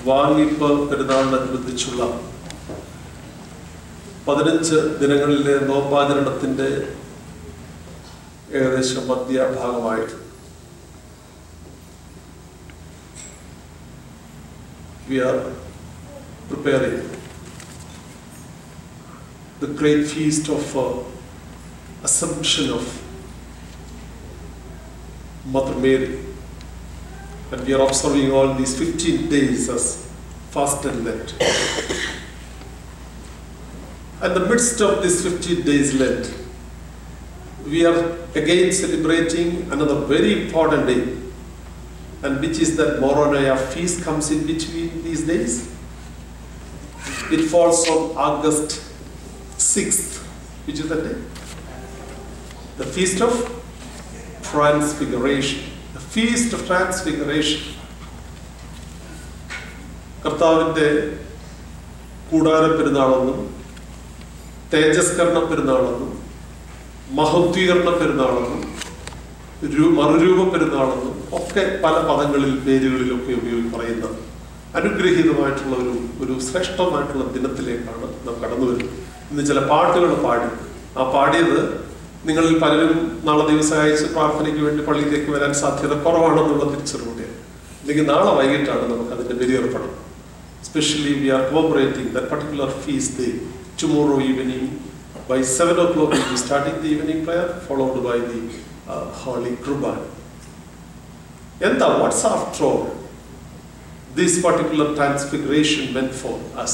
വാങ്ങിപ്പ് പെരുന്നാളിനനുബന്ധിച്ചുള്ള പതിനഞ്ച് ദിനങ്ങളിലെ നോമ്പാചരണത്തിന്റെ ഏകദേശം മധ്യഭാഗമായിട്ട് we are preparing the great feast of uh, Assumption of Mother Mary. And we are observing all these 15 days as fast and Lent. In the midst of this 15 days Lent, we are again celebrating another very important day, and which is that Moroniah feast comes in between these days. It falls on August 6th, which is the day? The feast of Transfiguration. The feast of Transfiguration. കർത്താവിൻ്റെ കൂടാര പെരുന്നാളെന്നും തേജസ്കരണ പെരുന്നാളെന്നും മഹത്വീകരണ പെരുന്നാളെന്നും രു- മറുരൂപ പെരുന്നാളെന്നും ഒക്കെ പല പദങ്ങളിൽ പേരുകളിലൊക്കെ ഉപയോഗി പറയുന്ന അനുഗ്രഹീതമായിട്ടുള്ള ഒരു ഒരു ശ്രേഷ്ഠമായിട്ടുള്ള ദിനത്തിലേക്കാണ് നാം കടന്നു വരുന്നത് ഇന്ന് ചില പാട്ടുകൾ പാടി ആ പാടിയത് നിങ്ങളിൽ പലരും നാളെ ദിവസം അയച്ച് പ്രാർത്ഥനയ്ക്ക് വേണ്ടി പള്ളിയിലേക്ക് വരാൻ സാധ്യത കുറവാണെന്നുള്ള തിരിച്ചറിവുകയാണ് അല്ലെങ്കിൽ നാളെ വൈകിട്ടാണ് നമുക്ക് അതിന്റെ ബലിയർപ്പണം especially we are commemorating that particular feast day tomorrow evening by 7 o'clock we'll be starting the evening prayer followed by the uh, holy Kurban. എന്താ what's after all this particular transfiguration meant for us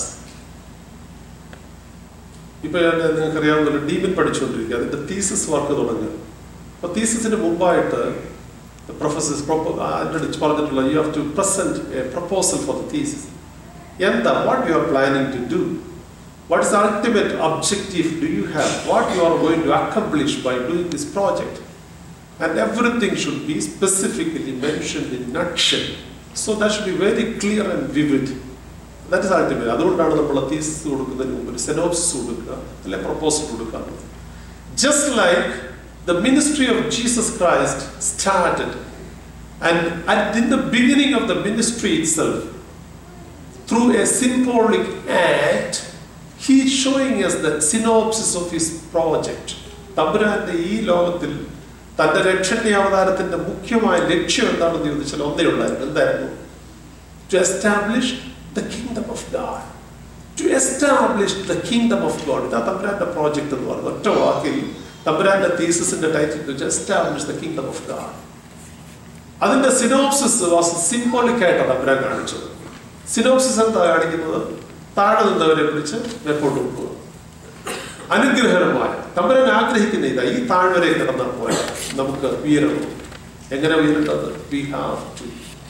ഇപ്പൊ ഞാൻ നിങ്ങൾക്ക് അറിയാവുന്ന ഡീമിൻ പഠിച്ചുകൊണ്ടിരിക്കുക അതിന്റെ thesis work തുടങ്ങുക അപ്പൊ തീസിസിന് മുമ്പായിട്ട് professors അതിന്റെ പറഞ്ഞിട്ടുള്ള you have to present a proposal for the thesis എന്താ what you are planning to do what is ultimate objective do you have what you are going to accomplish by doing this project and everything should be specifically mention in നക്ഷൻ so that should be very clear and vivid that is ultimate അതുകൊണ്ടാണ് നമ്മൾ thesis കൊടുക്കുന്നതിന് മുമ്പ് ഒരു സെനോപ്സിസ് കൊടുക്കുക അല്ലെ proposal കൊടുക്കുക എന്നുള്ളത്. Just like the ministry of Jesus Christ started, and at, in the beginning of the ministry itself, through a symbolic act, he is showing us the synopsis of his project. തമ്പുരാന്റെ ഈ ലോകത്തിൽ തന്റെ രക്ഷണീയ അവതാരത്തിന്റെ മുഖ്യമായ ലക്ഷ്യം എന്താണെന്ന് ചോദിച്ചാൽ ഒന്നേ ഉള്ളായിരുന്നു എന്തായിരുന്നു to establish the kingdom of God to establish the kingdom of God ഇതാ തമ്പുരാന്റെ പ്രോജക്റ്റ് എന്ന് പറയുന്നത് ഒറ്റ വാക്കിൽ തമ്പുരാന്റെ തീസിന്റെ title to establish the kingdom of God അതിന്റെ സിനോപ്സിസ് വാസ് സിംബോളിക് ആയിട്ടാണ് തമ്പുരാൻ കാണിച്ചത് സിനോപ്സിസ് എന്താ കാണിക്കുന്നത് താഴെ നിന്നവരെ പിടിച്ച് മേപ്പോട്ട് കൊണ്ടുപോകുക അനുഗ്രഹകരമായ തമ്പുരാൻ ആഗ്രഹിക്കുന്ന ഇതാ ഈ താഴ്വരെ കിടന്നാൽ പോലെ നമുക്ക് ഉയരണം എങ്ങനെ ഉയരേണ്ടത് we have to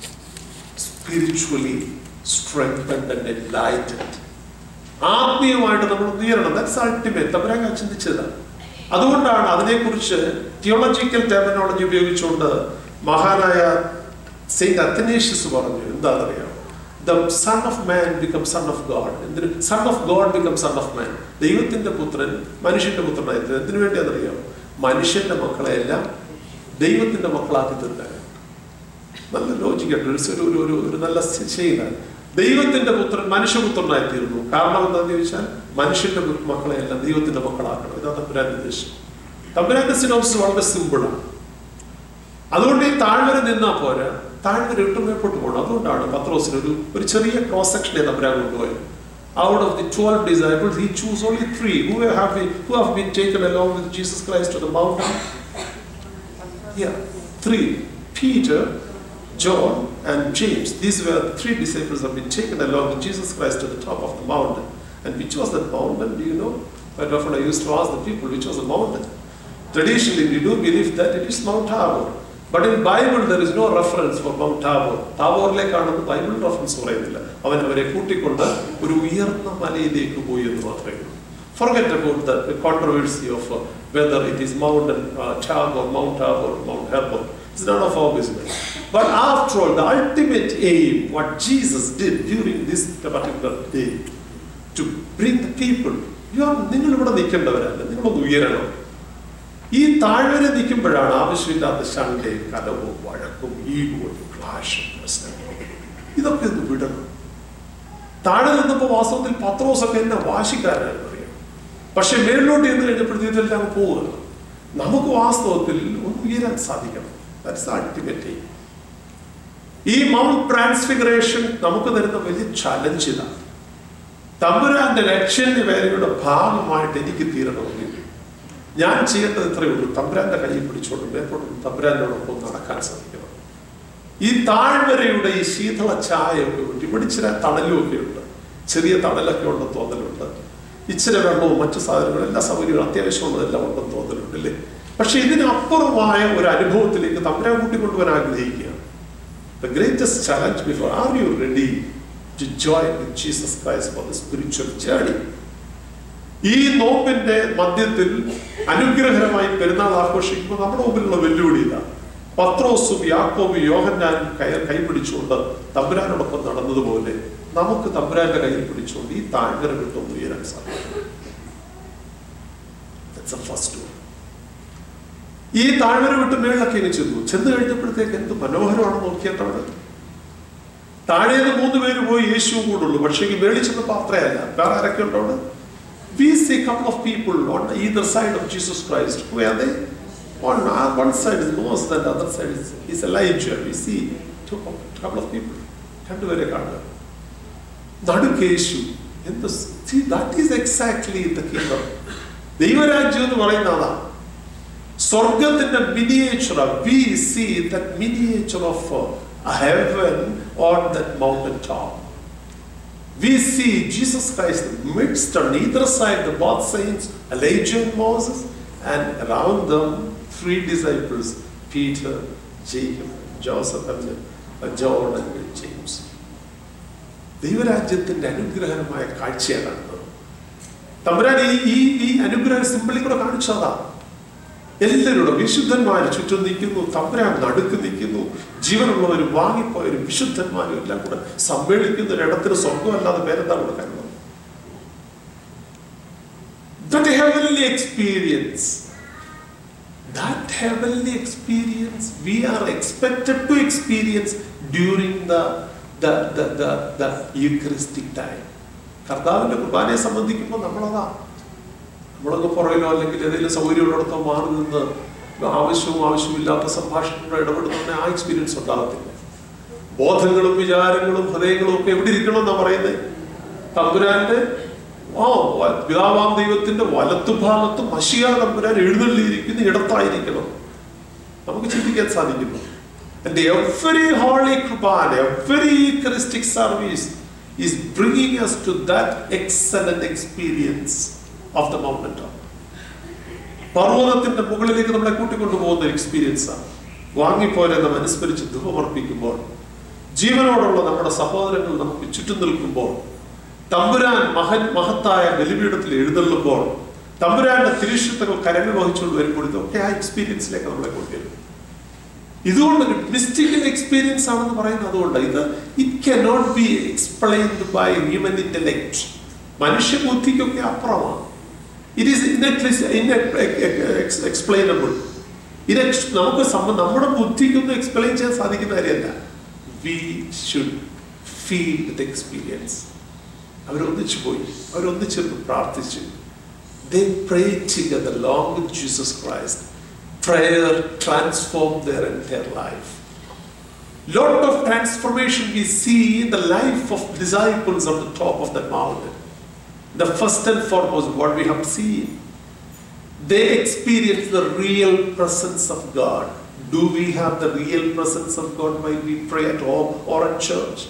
spiritually strengthened and enlightened ആത്മീയമായിട്ട് നമ്മൾ ഉയരണം ദാറ്റ്സ് അൾട്ടിമേറ്റ് തമ്പുരാൻ ചിന്തിച്ചതാണ് അതുകൊണ്ടാണ് അതിനെക്കുറിച്ച് തിയോളജിക്കൽ ടെർമിനോളജി ഉപയോഗിച്ചുകൊണ്ട് മഹാനായ സെയിന്റ് അത്തനേഷ്യസ് പറഞ്ഞു എന്താണെന്നറിയാം the son of man become son of God എന്തിന് son of God become son of man ദൈവത്തിന്റെ പുത്രൻ മനുഷ്യന്റെ പുത്രനായി തീർന്നു. എന്തിനു വേണ്ടിയാണെന്നറിയാം മനുഷ്യന്റെ മക്കളെ എല്ലാം ദൈവത്തിന്റെ മക്കളാക്കി തീർക്കാൻ നല്ല ലോജിക്കായിട്ട് ഒരു ഒരു- ഒരു ഒരു ഒരു നല്ല ചെയ്താണ് ദൈവത്തിന്റെ പുത്രൻ മനുഷ്യപുത്രനായി തീർന്നു കാരണം എന്താണെന്ന് ചോദിച്ചാൽ മനുഷ്യന്റെ മക്കളെ എല്ലാം ദൈവത്തിന്റെ മക്കളാക്കണം ഇതാണ് തമ്പുരാന്റെ ഉദ്ദേശം തമ്പുരാന്റെ സിനോപ്സ് വളരെ സിമ്പിളാണ് അതുകൊണ്ട് ഈ താഴ്വര നിന്നാ പോരാ താഴ്വര ഇട്ട് മേപ്പോട്ട് പോകണം അതുകൊണ്ടാണ് പത്രോസിന് ഒരു ഒരു ചെറിയ ക്രോസ് സെക്ഷനെ തമ്പുരാൻ കൊണ്ടുപോയത് out of the twelve disciples he chose only three who have been who have been taken along with Jesus Christ to the mountain Yeah, three. Peter, John, and James. These were the three disciples who have been taken along with Jesus Christ to the top of the mountain. And which was that mountain? Do you know? Quite often I used to ask the people which was the mountain. Traditionally, we do believe that it is Mount Tabor. But in Bible, there is no reference for Mount Tabor. താബോറിലേക്കാണെന്ന് Bible reference പറയുന്നില്ല അവൻ അവരെ കൂട്ടിക്കൊണ്ട് ഒരു ഉയർന്ന മലയിലേക്ക് പോയി എന്ന് മാത്രമേ ഉള്ളൂ Forget about the controversy of uh, whether it is Mount uh, Tabor, Mount Tabor, Mount Hermon. It's none of our business. But after all, the ultimate aim, what Jesus did during this particular day, to bring the people, you are നിങ്ങൾ ഇവിടെ നിൽക്കേണ്ടവരല്ല നിങ്ങളൊന്ന് ഉയരണം ഈ താഴ്വര നിൽക്കുമ്പോഴാണ് ആവശ്യമില്ലാത്ത ശങ്കയും കലവും വഴക്കും ഈഗോയും ക്ലാഷും പ്രശ്നങ്ങളും ഇതൊക്കെ ഒന്ന് വിടണം താഴെ നിന്നപ്പോൾ വാസ്തവത്തിൽ പത്രോസൊക്കെ എന്നെ വാശിക്കാരനായിരുന്നു അറിയാം പക്ഷെ മേളിലോട്ട് എന്ന് കഴിഞ്ഞപ്പോഴത്തേക്കും ഇതെല്ലാം പോവുക നമുക്ക് വാസ്തവത്തിൽ ഒന്ന് ഉയരാൻ സാധിക്കണം ദാറ്റ്സ് അൾട്ടിമേറ്റ് ഈ മൗണ്ട് ട്രാൻസ്ഫിഗറേഷൻ നമുക്ക് തരുന്ന വലിയ ചലഞ്ച് ഇതാണ് തമ്പുരാന്റെ ലക്ഷ്യന്റെ വേലയുടെ ഭാഗമായിട്ട് എനിക്ക് തീരണമെങ്കിൽ ഞാൻ ചെയ്യേണ്ടത് ഇത്രയേ ഉള്ളൂ തമ്പുരാന്റെ കയ്യിൽ പിടിച്ചോണ്ട് മേപ്പോട്ട് തമ്പുരാനോടൊപ്പം നടക്കാൻ സാധിക്കണം ഈ താഴ്വരയുടെ ഈ ശീതള ചായയൊക്കെ ഉണ്ട് ഇവിടെ ഇച്ചിരി തണലുമൊക്കെ ഉണ്ട് ചെറിയ തണലൊക്കെ ഉണ്ടെന്ന് തോന്നലുണ്ട് ഇച്ചിരി വെള്ളവും മറ്റു സാധനങ്ങളും എല്ലാ സൗകര്യങ്ങളും അത്യാവശ്യമുള്ളതെല്ലാം ഉണ്ടെന്ന് തോന്നലുണ്ട് അല്ലേ പക്ഷെ ഇതിനപ്പുറമായ ഒരു അനുഭവത്തിലേക്ക് തമ്പുരാൻ കൂട്ടിക്കൊണ്ടുവരാൻ ആഗ്രഹിക്കുകയാണ് The greatest challenge before, are you ready to join with Jesus Christ for the spiritual journey? ഈ നോമ്പിന്റെ മധ്യത്തിൽ അനുഗ്രഹരമായി പെരുന്നാൾ ആഘോഷിക്കുമ്പോൾ നമ്മുടെ മുമ്പിലുള്ള വെല്ലുവിളി ഇതാണ് പത്രോസും യാക്കോബും യോഹന്നാനും കൈ കൈപിടിച്ചുകൊണ്ട് തമ്പുരാനോടൊപ്പം നടന്നതുപോലെ നമുക്ക് തമ്പുരാന്റെ കയ്യിൽ പിടിച്ചുകൊണ്ട് ഈ താഴ്വര വിട്ടൊന്ന് ഉയരാൻ സാധിക്കും That's the first one. ഈ താഴ്വര വിട്ട് മേളിലൊക്കെ ഇനി ചെന്നു ചെന്ന് കഴിഞ്ഞപ്പോഴത്തേക്ക് എന്ത് മനോഹരമാണ് നോക്കിയിട്ടാണ് താഴേന്ന് മൂന്ന് പേര് പോയി യേശുവും കൂടുള്ളൂ പക്ഷേ ഈ മേളിൽ ചെന്നപ്പോൾ അത്രയല്ല വേറെ ആരൊക്കെ ഉണ്ടോ അവിടെ We see a couple of people on either side of Jesus Christ. Who are they? One, uh, one side is Moses and the other side is, is Elijah. We see two, a couple of people. രണ്ടുപേരെ കാണുക നടുക്ക് യേശു എന്ത് see, that is exactly the kingdom. ദൈവരാജ്യം എന്ന് പറയുന്ന അതാണ് സ്വർഗത്തിന്റെ miniature we see that miniature of heaven on that mountain top we see Jesus Christ midst on either side the both saints, Elijah and Moses, and around them three disciples, Peter, Jacob, Joseph, and uh, John and James. ദൈവരാജ്യത്തിന്റെ അനുഗ്രഹമായ കാഴ്ചയാണ് കാണുന്നത് തമ്പുരാൻ ഈ ഈ ഈ അനുഗ്രഹം simply കൂടെ കാണിച്ചതാ എല്ലാവരോടും വിശുദ്ധന്മാർ ചുറ്റും നിൽക്കുന്നു തമ്പുരാൻ നടുക്ക് നിൽക്കുന്നു ജീവനുള്ളവരും വാങ്ങിപ്പോയവരും വിശുദ്ധന്മാരും എല്ലാം കൂടെ സമ്മേളിക്കുന്ന ഒരിടത്തിന് സ്വർഗമല്ലാതെ പേരെന്താ കൊടുക്കാനുള്ളത് That heavenly experience, that heavenly experience we are expected to experience during the, the, the, the, the Eucharistic time. കർത്താവിന്റെ കുർബാനയെ സംബന്ധിക്കുമ്പോൾ നമ്മളതാ നമ്മളൊക്കെ പുറകിലോ അല്ലെങ്കിൽ ഏതെങ്കിലും സൗകര്യമുള്ളിടത്തോ മാറി നിന്ന് ആവശ്യവും ആവശ്യമില്ലാത്ത സംഭാഷണങ്ങളോ ഇടപെടുന്ന ആ എക്സ്പീരിയൻസ് ഉണ്ടാകത്തില്ല ബോധങ്ങളും വിചാരങ്ങളും ഹൃദയങ്ങളും ഒക്കെ എവിടെ ഇരിക്കണം എന്നാ പറയുന്നത് തമ്പുരാന്റെ ആ വ- പിതാവാം ദൈവത്തിന്റെ വലത്തുഭാഗത്ത് മഷിയ തമ്പുരാൻ എഴുന്നള്ളിയിരിക്കുന്ന ഇടത്തായിരിക്കണം നമുക്ക് ചിന്തിക്കാൻ സാധിക്കുന്നു And every holy Kurban, every Eucharistic service is bringing us to that excellent experience of the mountain top. പർവ്വതത്തിന്റെ മുകളിലേക്ക് നമ്മളെ കൂട്ടിക്കൊണ്ടുപോകുന്ന ഒരു എക്സ്പീരിയൻസ് ആണ് വാങ്ങിപ്പോരെ നാം അനുസ്മരിച്ച് ധൂപമർപ്പിക്കുമ്പോൾ ജീവനോടുള്ള നമ്മുടെ സഹോദരങ്ങൾ നമുക്ക് ചുറ്റും നിൽക്കുമ്പോൾ തമ്പുരാൻ മഹൻ മഹത്തായ ബലിപീഠത്തിൽ എഴുന്നള്ളുമ്പോൾ തമ്പുരാന്റെ തിരുഷത്തങ്ങൾ കരങ്ങൾ വഹിച്ചുകൊണ്ട് വരുമ്പോൾ ഇതൊക്കെ ആ എക്സ്പീരിയൻസിലേക്ക് നമ്മളെ കൊണ്ടുവരും ഇതുകൊണ്ട് മിസ്റ്റിക്കൽ എക്സ്പീരിയൻസ് ആണെന്ന് പറയുന്നത് അതുകൊണ്ട് ഇത് it cannot be explained by human intellect മനുഷ്യ ബുദ്ധിക്കൊക്കെ അപ്പുറമാണ് ഇറ്റ് ഈസ് എക്സ്പ്ലെയിനബിൾ ഇത് നമുക്ക് സംബ- നമ്മുടെ ബുദ്ധിക്കൊന്നും എക്സ്പ്ലെയിൻ ചെയ്യാൻ സാധിക്കുന്ന കാര്യമല്ല we should feel with experience അവരൊന്നിച്ചു പോയി അവരൊന്നിച്ചിരുന്ന് പ്രാർത്ഥിച്ചു They prayed together along with Jesus Christ. Prayer transformed their entire life. Lot of transformation we see in the life of disciples on the top of the mountain. The first and foremost, what we have seen, they experience the real presence of God. Do we have the real presence of God while we pray at home or at church?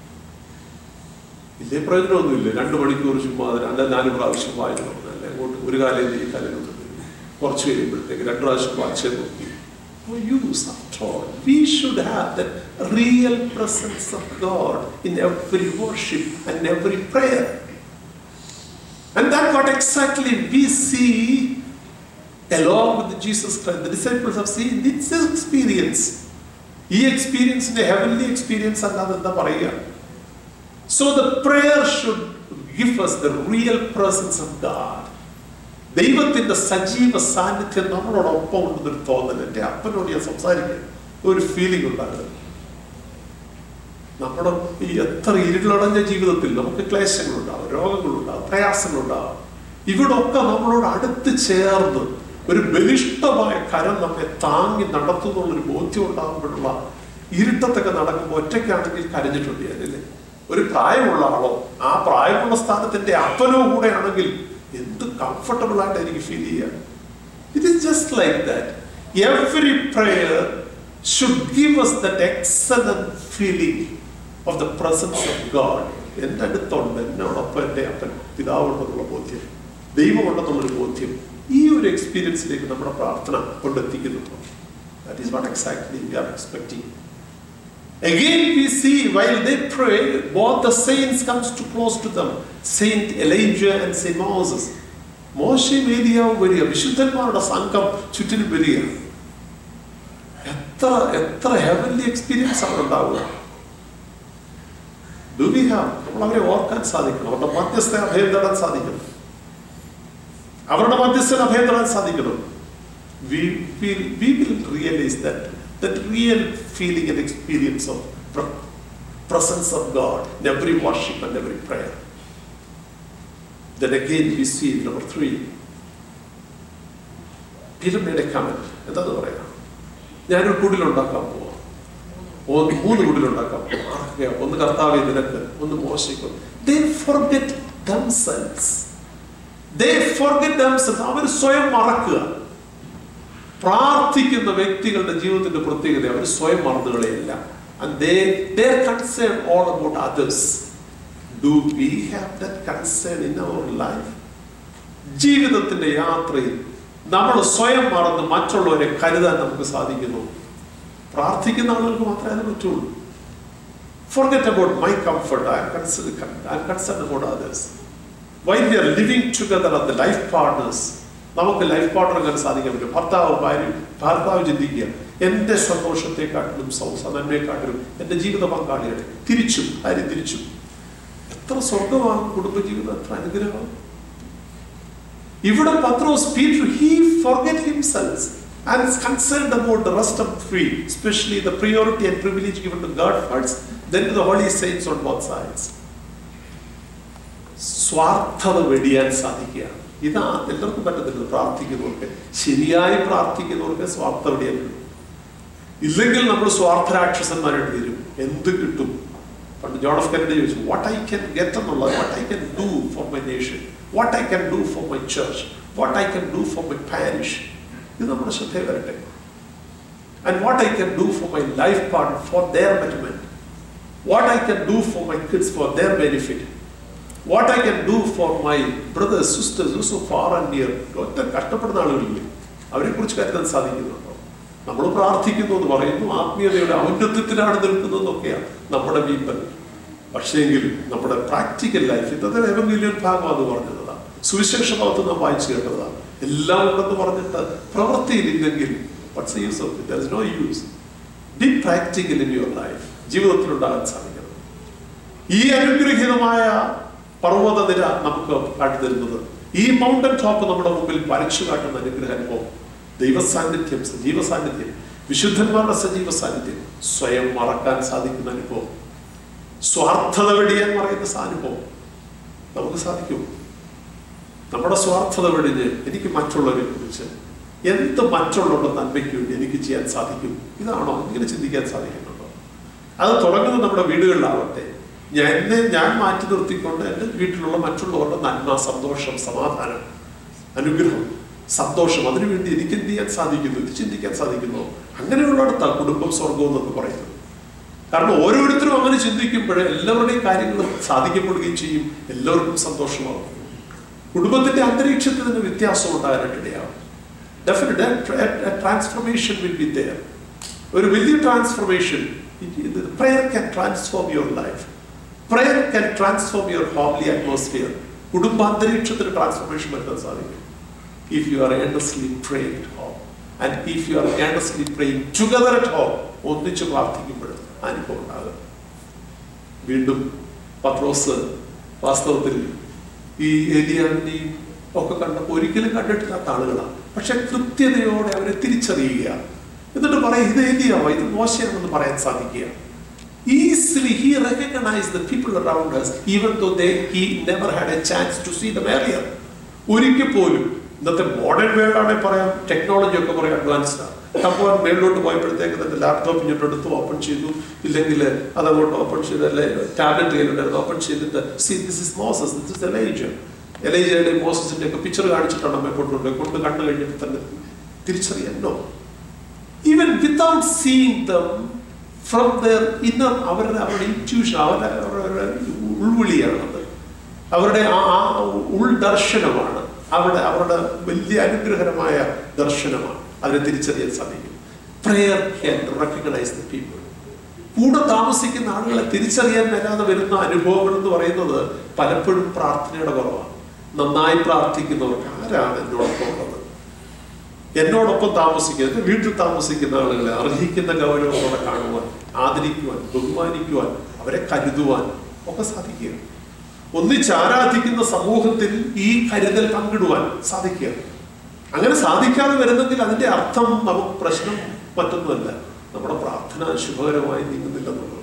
ഇല്ലേ പ്രയോജനമൊന്നുമില്ല രണ്ട് മണിക്കൂർ ചുമ്മാ അല്ല നാല് പ്രാവശ്യം വായിക്കണം അല്ലെ അങ്ങോട്ട് ഒരു കാലം ഈ കാലം കുറച്ച് കഴിയുമ്പോഴത്തേക്ക് രണ്ട് പ്രാവശ്യം വായിച്ചേ നോക്കി No use at all. We should have that real presence of God in every worship and every prayer. And that's what exactly we see along with Jesus Christ. The disciples have seen this experience. ഈ എക്സ്പീരിയൻസിന്റെ heavenly experience അല്ലാതെ എന്താ പറയുക So the prayer should give us the real presence of God. ദൈവത്തിന്റെ സജീവ സാന്നിധ്യം നമ്മളോടൊപ്പം ഉണ്ടെന്നൊരു തോന്നൽ എൻ്റെ അപ്പനോട് ഞാൻ സംസാരിക്കാൻ ഒരു ഫീലിംഗ് ഉണ്ടാകുന്നത് നമ്മുടെ ഈ എത്ര ഇരുളടഞ്ഞ ജീവിതത്തിൽ നമുക്ക് ക്ലേശങ്ങളുണ്ടാവും രോഗങ്ങളുണ്ടാവും പ്രയാസങ്ങളുണ്ടാവും ഇവിടൊക്കെ നമ്മളോട് അടുത്ത് ചേർന്ന് ഒരു ബലിഷ്ഠമായ കരം നമ്മെ താങ്ങി നടത്തുന്നുള്ളൊരു ബോധ്യം ഉണ്ടാകുമ്പോഴുള്ള ഇരുട്ടത്തൊക്കെ നടക്കുമ്പോൾ ഒറ്റയ്ക്കാണെങ്കിൽ കരഞ്ഞിട്ടുണ്ട് ഞാനല്ലേ ഒരു പ്രായമുള്ള ആളോ ആ പ്രായമുള്ള സ്ഥാനത്തിന്റെ അപ്പനോ കൂടെ ആണെങ്കിൽ എന്ത് കംഫർട്ടബിൾ ആയിട്ട് എനിക്ക് ഫീൽ ചെയ്യാം it is just like that every prayer should give us that excellent feeling of the presence of God എൻ്റെ അടുത്തുണ്ട് എന്നോടൊപ്പം എൻ്റെ അപ്പൻ പിതാവുണ്ടെന്നുള്ള ബോധ്യം ദൈവമുണ്ടെന്നുള്ളൊരു ബോധ്യം ഈ ഒരു എക്സ്പീരിയൻസിലേക്ക് നമ്മുടെ പ്രാർത്ഥന കൊണ്ടെത്തിക്കുന്നുണ്ടോ that is what exactly we are expecting Again, we see while they pray, both the saints comes to close to them. Saint Elijah and Saint Moses. മോശയും ഏലിയാവും വരിക വിശുദ്ധന്മാരുടെ സംഘം ചുറ്റിനും വരിക എത്ര എത്ര ഹെവൻലി എക്സ്പീരിയൻസ് അവിടെ ഉണ്ടാവുക ഡു വി ഹാവ് നമ്മൾ അവരെ ഓർക്കാൻ സാധിക്കണം അവരുടെ മധ്യസ്ഥ അഭയം തേടാൻ സാധിക്കണം അവരുടെ മധ്യസ്ഥ അഭയം തേടാൻ സാധിക്കണം we will we will realize that that real feeling and experience of pre- presence of God in every worship and every prayer. Then again we see in number three, Peter made a comment. എന്താന്ന് പറയാം ഞാനൊരു കുടിലുണ്ടാക്കാൻ പോവാം ഒന്ന് മൂന്ന് കുടിലുണ്ടാക്കാൻ പോവാം ആർക്കൊക്കെയാ? ഒന്ന് കർത്താവ് നിനക്ക് ഒന്ന് മോശിക്കും they forget themselves they forget themselves അവർ സ്വയം മറക്കുക പ്രാർത്ഥിക്കുന്ന വ്യക്തികളുടെ ജീവിതത്തിന്റെ പ്രത്യേകത അവർ സ്വയം മറന്നുകളെയില്ല and they their concern all about others do we have that concern in our life ജീവിതത്തിന്റെ യാത്രയിൽ നമ്മൾ സ്വയം മറന്ന് മറ്റുള്ളവരെ കരുതാൻ നമുക്ക് സാധിക്കുന്നു പ്രാർത്ഥിക്കുന്ന ആളുകൾക്ക് മാത്രമേ അത് പറ്റുള്ളൂ forget about my comfort i am concerned i am concerned about others while we are living together as the life partners നമുക്ക് ലൈഫ് പാർട്ണർ അങ്ങനെ സാധിക്കാൻ പറ്റും ഭർത്താവ് ഭാര്യ ഭർത്താവ് ചിന്തിക്കുക എൻ്റെ സന്തോഷത്തെക്കാട്ടിലും സൗസ നന്മയെക്കാട്ടിലും എൻ്റെ ജീവിത പങ്കാളിയുടെ തിരിച്ചും ഭാര്യ തിരിച്ചും എത്ര സ്വർഗമാണ് കുടുംബജീവിതം എത്ര അനുഗ്രഹമാണ് ഇവിടെ Pathros Peter he forget himself and is concerned about the rest of the three, especially the priority and privilege given to God first, then to the holy saints on both sides. സ്വാർത്ഥത വെടിയാൻ സാധിക്കുക ഇതാ എല്ലാവർക്കും പറ്റത്തില്ല പ്രാർത്ഥിക്കുന്നവർക്ക് ശരിയായി പ്രാർത്ഥിക്കുന്നവർക്ക് സ്വാർത്ഥ വെടിയാൻ കഴിയും ഇല്ലെങ്കിൽ നമ്മൾ സ്വാർത്ഥരാക്ഷസന്മാരായിട്ട് തീരും എന്ത് കിട്ടും പണ്ട് ജോൺ ഓഫ് കെനഡി ചോദിച്ചു വാട്ട് ഐ ക്യാൻ ഗെറ്റ് എന്നുള്ളത് what I can do for my nation what I can do for my church what I can do for my parish ഇത് നമ്മുടെ ശ്രദ്ധയിൽ വരട്ടെ and what I can do for my life partner for their betterment what I can do for my kids for their benefit what I can do for my brothers sisters so far and near ഒറ്റ കഷ്ടപ്പെടുന്ന ആളുകളില്ലേ അവരെ കുറിച്ച് കരുതാൻ സാധിക്കുന്നുണ്ടോ നമ്മൾ പ്രാർത്ഥിക്കുന്നു എന്ന് പറയുന്നു ആത്മീയതയുടെ ഔന്നത്യത്തിലാണ് നിൽക്കുന്നതെന്നൊക്കെയാണ് നമ്മുടെ വീപ്പൻ പക്ഷേങ്കിൽ നമ്മുടെ പ്രാക്ടിക്കൽ ലൈഫ് ഇന്നത്തെ എവങ്കലിയൻ ഭാഗം അത് പറഞ്ഞതാണ് സുവിശേഷ ഭാഗത്ത് നാം വായിച്ചു കേട്ടതാണ് എല്ലാം ഉണ്ടെന്ന് പറഞ്ഞിട്ട് പ്രവൃത്തിയിലില്ലെങ്കിൽ what's the use of it? There is no use. Be practical in your life. ജീവിതത്തിൽ ഉണ്ടാകാൻ സാധിക്കണം ഈ അനുഗ്രഹീതമായ പർവ്വതനിര നമുക്ക് കാട്ടിത്തരുന്നത് ഈ മൗണ്ടൻ ടോപ്പ് നമ്മുടെ മുമ്പിൽ വരച്ചു കാട്ടുന്ന അനുഗ്രഹ അനുഭവം ദൈവ സാന്നിധ്യം സജീവ സാന്നിധ്യം വിശുദ്ധന്മാരുടെ സജീവ സാന്നിധ്യം സ്വയം മറക്കാൻ സാധിക്കുന്ന അനുഭവം സ്വാർത്ഥത വെടിയാൻ പറയുന്ന സാനുഭവം നമുക്ക് സാധിക്കും നമ്മുടെ സ്വാർത്ഥത വെടിഞ്ഞ് എനിക്ക് മറ്റുള്ളവരെ കുറിച്ച് എന്ത് മറ്റുള്ളവരുടെ നന്മയ്ക്ക് വേണ്ടി എനിക്ക് ചെയ്യാൻ സാധിക്കും ഇതാണോ ഇങ്ങനെ ചിന്തിക്കാൻ സാധിക്കുന്നുണ്ടോ അത് തുടങ്ങുന്നത് നമ്മുടെ വീടുകളിലാവട്ടെ ഞാൻ എന്നെ ഞാൻ മാറ്റി നിർത്തിക്കൊണ്ട് എൻ്റെ വീട്ടിലുള്ള മറ്റുള്ളവരുടെ നന്മ സന്തോഷം സമാധാനം അനുഗ്രഹം സന്തോഷം അതിനുവേണ്ടി എനിക്ക് എന്ത് ചെയ്യാൻ സാധിക്കുന്നു ഇത് ചിന്തിക്കാൻ സാധിക്കുന്നു അങ്ങനെയുള്ളിടത്താണ് കുടുംബം സ്വർഗവും എന്നൊക്കെ പറയുന്നത് കാരണം ഓരോരുത്തരും അങ്ങനെ ചിന്തിക്കുമ്പോഴേ എല്ലാവരുടെയും കാര്യങ്ങൾ സാധിക്കപ്പെടുകയും ചെയ്യും എല്ലാവർക്കും സന്തോഷമാകും കുടുംബത്തിന്റെ അന്തരീക്ഷത്തിൽ നിന്ന് വ്യത്യാസം ഉണ്ടാകാനായിട്ടിടയാവും definite transformation will be there ഒരു വലിയ transformation prayer can transform your life prayer can transform your homely atmosphere കുടുംബാന്തരീക്ഷത്തിന് ട്രാൻസ്ഫർമേഷൻ വരുത്താൻ സാധിക്കും if you are earnestly praying at home and if you are earnestly praying together at home ഒന്നിച്ച് പ്രാർത്ഥിക്കുമ്പോൾ അനുഭവം ഉണ്ടാകും വീണ്ടും പത്രോസ് വാസ്തവത്തിൽ ഈ ഏലിയാവിനെയും ഒക്കെ കണ്ടപ്പോൾ ഒരിക്കലും കണ്ടിട്ടില്ലാത്ത ആളുകളാണ് പക്ഷെ കൃത്യതയോടെ അവരെ തിരിച്ചറിയുക എന്നിട്ട് പറയാം ഇത് ഏലിയാവോ ഇത് മോശമാണെന്ന് പറയാൻ സാധിക്കുക easily Actually, he recognized the people around us, even though they he never had a chance to see them earlier. ഒരിക്കൽ പോലും ഇന്നത്തെ മോഡേൺ വേൾഡ് ആണെങ്കിൽ പറയാം ടെക്നോളജി ഒക്കെ കുറെ അഡ്വാൻസ്ഡ് ആണ് സംഭവം മേളിലോട്ട് പോയപ്പോഴത്തേക്ക് തന്നെ ലാപ്ടോപ്പ് ഇങ്ങോട്ട് എടുത്ത് ഓപ്പൺ ചെയ്തു ഇല്ലെങ്കിൽ അതങ്ങോട്ട് ഓപ്പൺ ചെയ്ത് അല്ലെ ടാബ്ലറ്റ് കയ്യിലുണ്ടായിരുന്നു ഓപ്പൺ ചെയ്തിട്ട് see this is Moses this is Elijah എലൈജയുടെ മോസസിന്റെ ഒക്കെ പിക്ചർ കാണിച്ചിട്ടാണ് അമ്മയെ കൊണ്ടുപോയി കൊണ്ട് കണ്ടു കഴിഞ്ഞപ്പോൾ തന്നെ തിരിച്ചറിയാൻ no even without seeing them from their inner അവരുടെ അവരുടെ ഇൻറ്റ്യൂഷൻ അവരുടെ അവരുടെ ഉൾവിളിയാണത് അവരുടെ ആ ആ ഉൾദർശനമാണ് അവരുടെ അവരുടെ വലിയ അനുഗ്രഹരമായ ദർശനമാണ് അതിനെ തിരിച്ചറിയാൻ സാധിക്കും prayer can recognize the people കൂടെ താമസിക്കുന്ന ആളുകളെ തിരിച്ചറിയാൻ മേലാതെ വരുന്ന അനുഭവങ്ങൾ എന്ന് പറയുന്നത് പലപ്പോഴും പ്രാർത്ഥനയുടെ കുറവാണ് നന്നായി പ്രാർത്ഥിക്കുന്നവർക്ക് ആരാണ് എന്നോടൊപ്പം ഉള്ളത് എന്നോടൊപ്പം താമസിക്കുന്ന എന്റെ വീട്ടിൽ താമസിക്കുന്ന ആളുകളെ അർഹിക്കുന്ന ഗൗരവത്തോടെ കാണുവാൻ ആദരിക്കുവാൻ ബഹുമാനിക്കുവാൻ അവരെ കരുതുവാൻ ഒക്കെ സാധിക്കുക ഒന്നിച്ച് ആരാധിക്കുന്ന സമൂഹത്തിൽ ഈ കരുതൽ പങ്കിടുവാൻ സാധിക്കുക അങ്ങനെ സാധിക്കാതെ വരുന്നെങ്കിൽ അതിന്റെ അർത്ഥം നമുക്ക് പ്രശ്നം മറ്റൊന്നുമല്ല നമ്മുടെ പ്രാർത്ഥന ശുഭകരമായി നീങ്ങുന്നില്ലെന്നുള്ളത്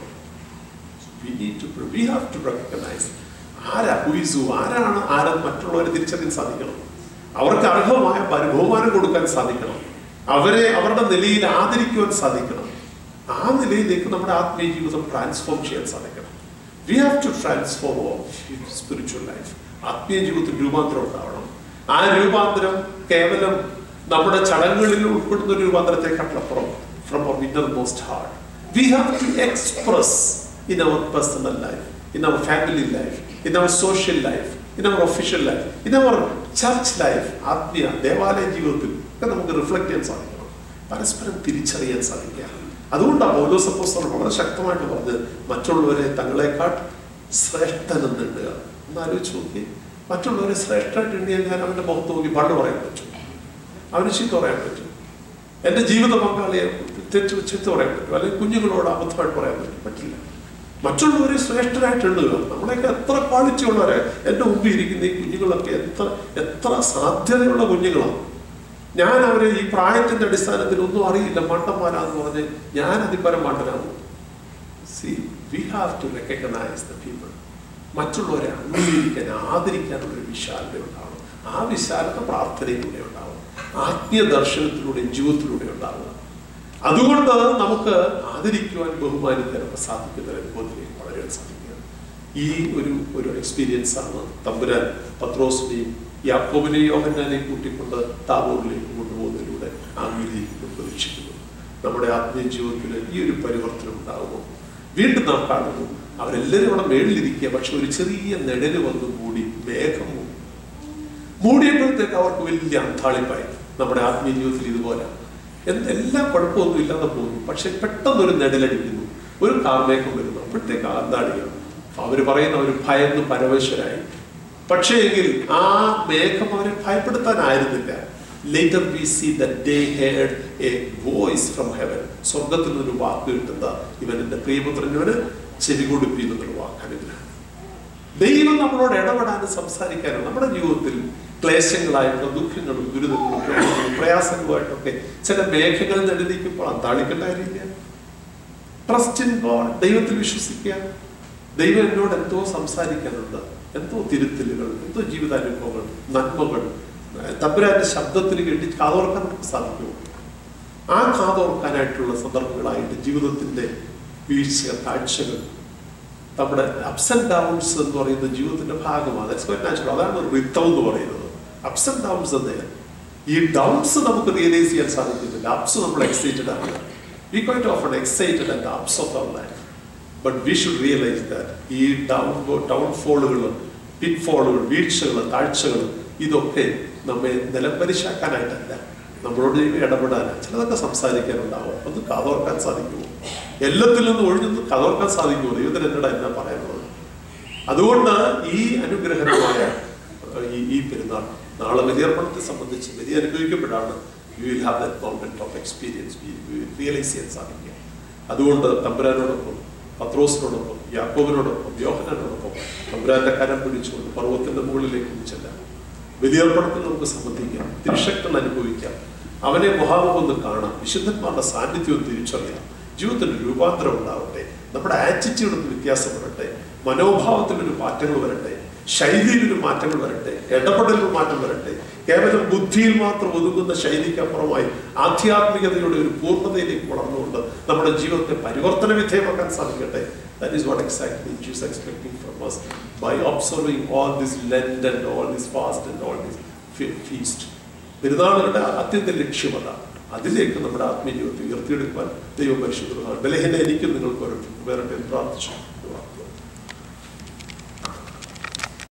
we need to we have to recognize ആരാ ഹുയിസു ആരാണ് ആരെന്ന് മറ്റുള്ളവരെ തിരിച്ചറിയാൻ സാധിക്കണം അവർക്ക് അർഹമായ ബഹു- ബഹുമാനം കൊടുക്കാൻ സാധിക്കണം അവരെ അവരുടെ നിലയിൽ ആദരിക്കുവാൻ സാധിക്കണം ആ നിലയിലേക്ക് നമ്മുടെ ആത്മീയ ജീവിതം ട്രാൻസ്ഫോം ചെയ്യാൻ സാധിക്കണം we have to transform spiritual life ആത്മീയ ജീവിതത്തിൽ രൂപാന്തരം ഉണ്ടാവണം ആ രൂപാന്തരം കേവലം നമ്മുടെ ചടങ്ങുകളിൽ ഉൾപ്പെടുന്ന ഒരു രൂപാന്തരത്തെക്കാട്ടിലപ്പുറം from our innermost heart we have to express in our personal life, in our family life, in our social life, in our official life, in our church life, ആത്മീയ ദേവാലയ ജീവിതത്തിൽ ഒക്കെ നമുക്ക് റിഫ്ലക്ട് ചെയ്യാൻ സാധിക്കണം പരസ്പരം തിരിച്ചറിയാൻ സാധിക്കുക അതുകൊണ്ടാണ് പൗലോസ് അപ്പോസ്തലൻ വളരെ ശക്തമായിട്ട് പറഞ്ഞത് മറ്റുള്ളവരെ തങ്ങളെക്കാൾ ശ്രേഷ്ഠനെന്ന് എണ്ണുക ഒന്ന് ആലോചിച്ച് നോക്കി മറ്റുള്ളവരെ ശ്രേഷ്ഠമായിട്ട് എണ്ണിയാൽ ഞാൻ അവന്റെ മുഖത്ത് നോക്കി പണ്ട് പറയാൻ പറ്റും അവന് ചീത്ത പറയാൻ പറ്റും എന്റെ ജീവിത പങ്കാളിയെ തെറ്റ് ചീത്ത പറയാൻ പറ്റും അല്ലെങ്കിൽ കുഞ്ഞുങ്ങളോട് അബദ്ധമായിട്ട് പറയാൻ പറ്റും പറ്റില്ല മറ്റുള്ളവരെ ശ്രേഷ്ഠരായിട്ട് എണ്ണുക നമ്മളെയൊക്കെ എത്ര ക്വാളിറ്റി ഉള്ളവരെ എൻ്റെ മുമ്പിൽ ഇരിക്കുന്ന ഈ കുഞ്ഞുങ്ങളൊക്കെ എത്ര എത്ര സാധ്യതയുള്ള കുഞ്ഞുങ്ങളാണ് ഞാൻ അവരെ ഈ പ്രായത്തിന്റെ അടിസ്ഥാനത്തിൽ ഒന്നും അറിയില്ല മണ്ടന്മാരാന്ന് പറഞ്ഞ് ഞാൻ അതിപരം മണ്ടനാകും see we have to recognize the people മറ്റുള്ളവരെ അംഗീകരിക്കാൻ ആദരിക്കാനുള്ള ഒരു വിശാലത ഉണ്ടാവണം ആ വിശാലത പ്രാർത്ഥനയിലൂടെ ഉണ്ടാവും ആത്മീയ ദർശനത്തിലൂടെയും ജീവിതത്തിലൂടെ ഉണ്ടാവുക അതുകൊണ്ട് നമുക്ക് ആദരിക്കുവാൻ ബഹുമാനിക്കാനൊക്കെ സാധിക്കുന്ന ഒരു അനുഭവത്തിലേക്ക് വളരാൻ സാധിക്കുക ഈ ഒരു ഒരു എക്സ്പീരിയൻസ് ആണ് തമ്പുരാൻ പത്രോസിനെയും യാക്കോബിനെയും യോഹന്നാനെയും കൂട്ടിക്കൊണ്ട് താവൂറിലേക്ക് കൊണ്ടുപോകുന്നതിലൂടെ ആഗ്രഹിക്കുന്നു പ്രതീക്ഷിക്കുന്നു നമ്മുടെ ആത്മീയ ജീവിതത്തിൽ ഈ ഒരു പരിവർത്തനം ഉണ്ടാകുമോ വീണ്ടും നാം കാണുന്നു അവരെല്ലാവരും അവിടെ മേളിലിരിക്കുക പക്ഷെ ഒരു ചെറിയ നെടല് വന്ന് മൂടി മേഘം മൂടി മൂടിയപ്പോഴത്തേക്ക് അവർക്ക് വലിയ അന്താളിപ്പായി നമ്മുടെ ആത്മീയ ജീവിതത്തിൽ ഇതുപോലെ എന്ത് എല്ലാ കുഴപ്പമൊന്നും ഇല്ലാതെ പോകുന്നു പക്ഷെ പെട്ടെന്ന് ഒരു നെടലടിക്കുന്നു ഒരു കാർമേഘം വരുന്നു അപ്പോഴത്തേക്ക് അന്താടിയാണ് അവർ പറയുന്ന അവർ ഭയന്ന് പരമേശ്വരായി പക്ഷേ എങ്കിൽ ആ മേഘം അവരെ ഭയപ്പെടുത്താനായിരുന്നില്ല later we see they heard a voice from heaven സ്വർഗത്തിൽ നിന്നൊരു വാക്ക് കിട്ടുന്ന ഇവൻ എന്റെ പ്രിയപുത്രനവന് ചെവി കൊടുപ്പി എന്നൊരു വാക്ക് അനുഗ്രഹം ദൈവം നമ്മളോട് ഇടപെടാനും സംസാരിക്കാനും നമ്മുടെ ജീവിതത്തിൽ ക്ലേശങ്ങളായിട്ടുള്ള ദുഃഖങ്ങളും ദുരിതങ്ങളും രോഗങ്ങളും പ്രയാസങ്ങളുമായിട്ടൊക്കെ ചില മേഘങ്ങൾ നെടുതിക്കുമ്പോൾ അന്താളിക്കേണ്ട കാര്യമില്ല ട്രസ്റ്റ് ഇൻ ഗോഡ് ദൈവത്തിൽ വിശ്വസിക്കുക ദൈവം എന്നോട് എന്തോ സംസാരിക്കാനുണ്ട് എന്തോ തിരുത്തലുകൾ എന്തോ ജീവിതാനുഭവങ്ങൾ നന്മകൾ തമ്പുരാന്റെ ശബ്ദത്തിന് കേട്ടി കാതോർക്കാൻ നമുക്ക് സാധിക്കുമോ ആ കാതോർക്കാനായിട്ടുള്ള സന്ദർഭങ്ങളായിട്ട് ജീവിതത്തിന്റെ വീഴ്ച കാഴ്ചകൾ നമ്മുടെ അപ്സ് ആൻഡ് ഡൗൺസ് എന്ന് പറയുന്ന ജീവിതത്തിന്റെ ഭാഗമാണ് ദാറ്റ്സ് ക്വൈറ്റ് നാച്ചുറൽ അതാണ് റിത്തം എന്ന് പറയുന്നത് അപ്സ് ആൻഡ് ഡൗൺസ് എന്ന് ഈ ഡൗൺസ് നമുക്ക് റിയലൈസ് ചെയ്യാൻ സാധിക്കുന്നില്ല അപ്സ് നമ്മൾ എക്സൈറ്റഡ് ആണ് we quite often excited and ups of our life but we should realize that ഈ ഡൗൺ ഡൗൺ ഫോളുകൾ പിറ്റ് ഫോളുകൾ വീഴ്ചകൾ താഴ്ചകൾ ഇതൊക്കെ നമ്മെ നിലംപരിശാക്കാനായിട്ടല്ല നമ്മളോട് ദൈവം ഇടപെടാനാണ് ചിലതൊക്കെ സംസാരിക്കാനുണ്ടാവും ഒന്ന് കാതോർക്കാൻ സാധിക്കുമോ എല്ലാത്തിൽ നിന്നും ഒഴിഞ്ഞൊന്നും കതോർക്കാൻ സാധിക്കുമോ ദൈവത്തിന് എന്നോട് എന്നാ പറയാനുള്ളത് അതുകൊണ്ട് ഈ അനുഗ്രഹമായ ഏഹ്, ഈ ഈ പെരുന്നാൾ നാളെ ബലിയർപ്പണത്തെ സംബന്ധിച്ച് ബലി അനുഭവിക്കപ്പെടാണ് you will have that mountain of experience realize ചെയ്യാൻ സാധിക്കുക അതുകൊണ്ട് തമ്പുരാനോടൊപ്പം പത്രോസിനോടൊപ്പം യാക്കോബിനോടൊപ്പം യോഹനാനോടൊപ്പം തമ്പുരാന്റെ കരം പിടിച്ചുകൊണ്ട് പർവ്വത്തിന്റെ മുകളിലേക്ക് ചെല്ലാം ബലിയർപ്പണത്തിൽ നമുക്ക് സംബന്ധിക്കാം തിരുശക്തം അനുഭവിക്കാം അവനെ മുഖാമുഖം ഒന്ന് കാണാം വിശുദ്ധന്മാരുടെ സാന്നിധ്യവും തിരിച്ചറിയാം ജീവിതത്തിൽ രൂപാന്തരം ഉണ്ടാവട്ടെ നമ്മുടെ ആറ്റിറ്റ്യൂഡിൽ വ്യത്യാസം വരട്ടെ മനോഭാവത്തിലൊരു മാറ്റങ്ങൾ വരട്ടെ ശൈലിയിലൊരു മാറ്റങ്ങൾ വരട്ടെ ഇടപെടലിൽ മാറ്റം വരട്ടെ കേവലം ബുദ്ധിയിൽ മാത്രം ഒതുങ്ങുന്ന ശൈലിക്കപ്പുറമായി ആധ്യാത്മികതയുടെ ഒരു പൂർണ്ണതയിലേക്ക് വളർന്നുകൊണ്ട് നമ്മുടെ ജീവിതത്തെ പരിവർത്തന വിധേയമാക്കാൻ സാധിക്കട്ടെ that is what exactly Jesus expecting from us by observing all this Lent and all this fast and all this fe- feast. പെരുന്നാളുകളുടെ അത്യന്ത ലക്ഷ്യമത അതിലേക്ക് നമ്മുടെ ആത്മീയ ജീവിതത്തെ ഉയർത്തിയെടുക്കുവാൻ ദൈവം പരിശുദ്ധമാണ് ബലഹീന എനിക്കും നിങ്ങൾക്ക് വരട്ടെ പ്രാർത്ഥിച്ചു